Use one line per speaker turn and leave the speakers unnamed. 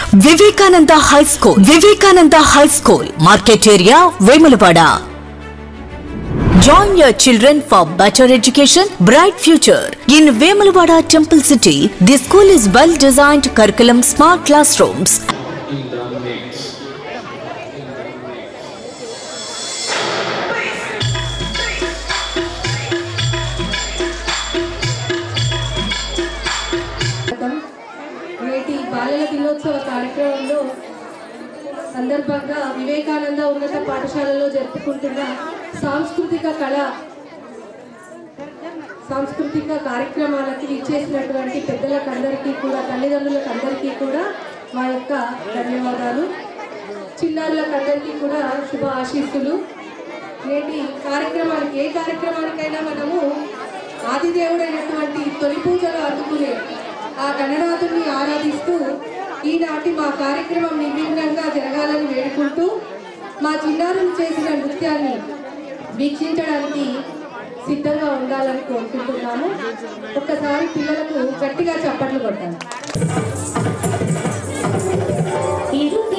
Vivekananda high school Vivekananda high school market area Vemulawada Join your children for better education, bright future. In Vemalwada Temple City, the school is well designed curriculum, smart classrooms,
in the mix.
స్వాగతం. నేటి బాలల దినోత్సవ కార్యక్రమంలో సందర్భంగా వివేకానంద ఉన్నత పాఠశాలలో జరుపుకుంటున్న సాంస్కృతిక కళ సాంస్కృతిక కార్యక్రమాలకి ఇచ్చేసినటువంటి పెద్దలకు అందరికీ కూడా తల్లిదండ్రులకు అందరికీ కూడా మా యొక్క ధన్యవాదాలు చిన్నారులకు అందరికీ కూడా శుభ ఆశీస్సులు నేటి కార్యక్రమానికి ఏ కార్యక్రమానికైనా మనము ఆదిదేవుడైనటువంటి తొలి పూజలు అందుకునే ఆ గణనాథుని ఆరాధిస్తూ ఈనాటి మా కార్యక్రమం నిర్విఘ్నంగా జరగాలని వేడుకుంటూ మా చిన్నారులు చేసిన నృత్యాన్ని వీక్షించడానికి సిద్ధంగా ఉండాలని కోరుకుంటున్నాము ఒక్కసారి పిల్లలకు గట్టిగా చప్పట్లు కొట్టాలి
ఇరు